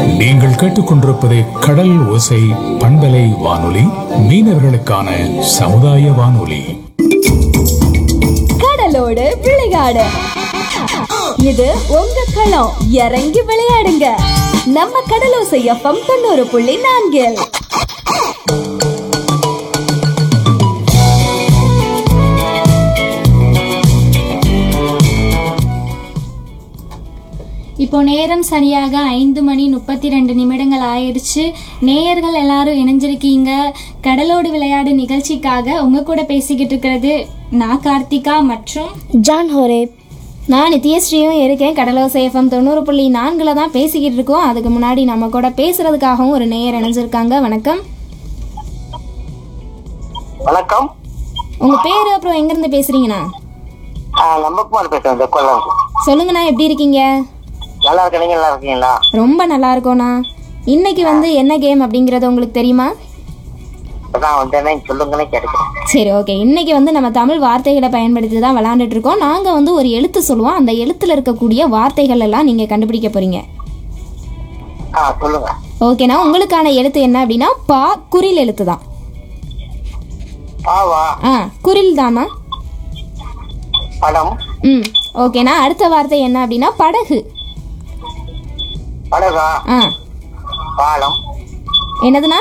நீங்கள் கேட்டுக்கொண்டிருப்பது கடல் ஓசை பண்பலை வானொலி மீனவர்களுக்கான சமுதாய வானொலி கடலோடு விளையாடு இது உங்க களம் இறங்கி விளையாடுங்க நம்ம கடலோசை எஃப்எம் தொண்ணூறு புள்ளி நான்கில் இப்போ நேரம் சரியாக ஐந்து மணி முப்பத்தி ரெண்டு நிமிடங்கள் ஆயிடுச்சு நேயர்கள் எல்லாரும் இணைஞ்சிருக்கீங்க கடலோடு விளையாடு நிகழ்ச்சிக்காக உங்க கூட பேசிக்கிட்டு இருக்கிறது நான் கார்த்திகா மற்றும் ஜான் ஹோரேப் நான் நித்யஸ்ரீயும் இருக்கேன் கடலோசை எஃப்எம் தொண்ணூறு புள்ளி நான்கில் தான் பேசிக்கிட்டு இருக்கோம் அதுக்கு முன்னாடி நம்ம கூட பேசுறதுக்காகவும் ஒரு நேயர் இணைஞ்சிருக்காங்க வணக்கம் வணக்கம் உங்க பேரு அப்புறம் எங்கிருந்து பேசுறீங்கண்ணா ஆ, நம்பகுமார் பேசுறேன் இந்த கொல்லம் சொல்லுங்கண்ணா எப்படி இருக்கீங்க நல்லா இருக்க நீங்க நல்லா இருக்கீங்களா ரொம்ப நல்லா இருக்கோண்ணா இன்னைக்கு வந்து என்ன கேம் அப்படிங்கிறது உங்களுக்கு தெரியுமா இப்பதான் வந்தேனே சொல்லுங்கன்னு கேட்டுக்கிறேன் சரி ஓகே இன்னைக்கு வந்து நம்ம தமிழ் வார்த்தைகளை பயன்படுத்தி தான் விளாண்டுட்டு இருக்கோம் நாங்கள் வந்து ஒரு எழுத்து சொல்லுவோம் அந்த எழுத்துல இருக்கக்கூடிய வார்த்தைகள் எல்லாம் நீங்கள் கண்டுபிடிக்க போறீங்க ஆ சொல்லுங்க ஓகேண்ணா உங்களுக்கான எழுத்து என்ன அப்படின்னா பா குரில் எழுத்து தான் பாவா ஆ குரில் தானா படம் ம் ஓகேண்ணா அடுத்த வார்த்தை என்ன அப்படின்னா படகு படகா ஆ பாலம் என்னதுண்ணா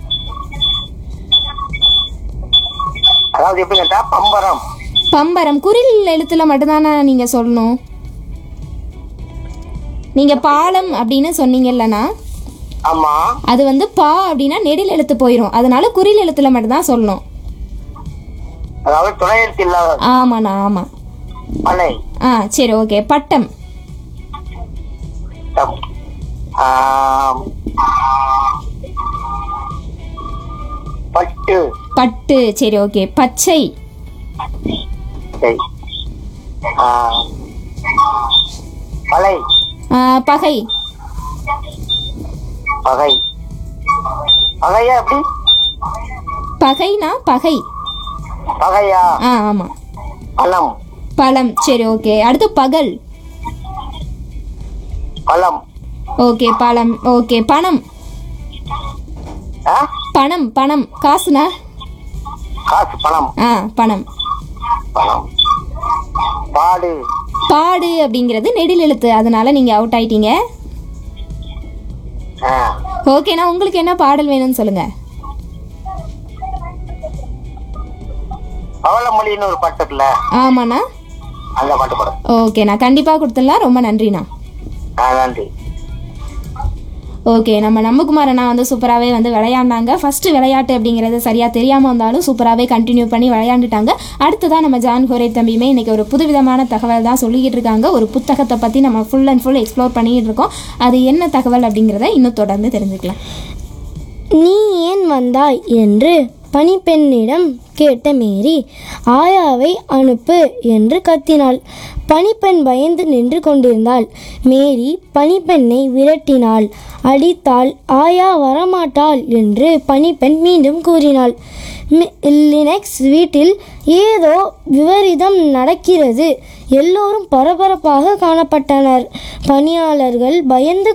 அதாவது எப்படி கேட்டா பம்பரம் பம்பரம் குரில் எழுத்துல மட்டும்தானே நீங்கள் சொல்லணும் நீங்கள் பாலம் அப்படின்னு சொன்னீங்கல்லண்ணா ஆமா அது வந்து பா அப்படின்னா நெடில் எழுத்து போயிடும் அதனால குறில் எழுத்துல மட்டும்தான் சொல்லணும் அதாவது துணை எழுத்து இல்லாத ஆமாண்ணா ஆமாம் மலை ஆ சரி ஓகே பட்டம் டம். ஆம். பட்டு பட்டு சரி ஓகே பச்சை சரி ஆ. மலை ஆ, பகை பகை பகையா எப்படி பகைனா பகை பகையா ஆ ஆமாம் பழம் பழம் சரி ஓகே அடுத்து பகல் பழம் ஓகே பழம் ஓகே பணம் ஆ? பணம் பணம் காசுனா காசு பணம் ஆ பணம் பணம் பாடு பாடு அப்படிங்கிறது நெடில் எழுத்து அதனால நீங்கள் அவுட் ஆயிட்டீங்க ஆ. ஓகேண்ணா உங்களுக்கு என்ன பாடல் வேணும்னு சொல்லுங்க பவளமொழின்னு ஒரு பாட்டு இருக்குல்ல ஆமாண்ணா அந்த பாட்டு போட ஓகேண்ணா கண்டிப்பாக கொடுத்துடலாம் ரொம்ப நன்றிண்ணா ஆ நன்றி ஓகே நம்ம நம்பகுமார் அண்ணா வந்து சூப்பராகவே வந்து விளையாண்டாங்க ஃபஸ்ட்டு விளையாட்டு அப்படிங்கிறது சரியாக தெரியாமல் இருந்தாலும் சூப்பராகவே கண்டினியூ பண்ணி விளையாண்டுட்டாங்க அடுத்ததான் நம்ம ஜான் ஹோரே தம்பியுமே இன்றைக்கி ஒரு புதுவிதமான தகவல் தான் சொல்லிக்கிட்டு இருக்காங்க ஒரு புத்தகத்தை பற்றி நம்ம ஃபுல் அண்ட் ஃபுல் எக்ஸ்ப்ளோர் பண்ணிக்கிட்டு இருக்கோம் அது என்ன தகவல் அப்படிங்கிறத இன்னும் தொடர்ந்து தெரிஞ்சுக்கலாம் நீ ஏன் வந்தாய் என்று பணிப்பெண்ணிடம் கேட்ட மேரி ஆயாவை அனுப்பு என்று கத்தினாள் பணிப்பெண் பயந்து நின்று கொண்டிருந்தாள் மேரி பணிப்பெண்ணை விரட்டினாள் அடித்தாள் ஆயா வரமாட்டாள் என்று பணிப்பெண் மீண்டும் கூறினாள் மி- லினக்ஸ் வீட்டில் ஏதோ விபரீதம் நடக்கிறது எல்லோரும் பரபரப்பாக காணப்பட்டனர் பணியாளர்கள் பயந்து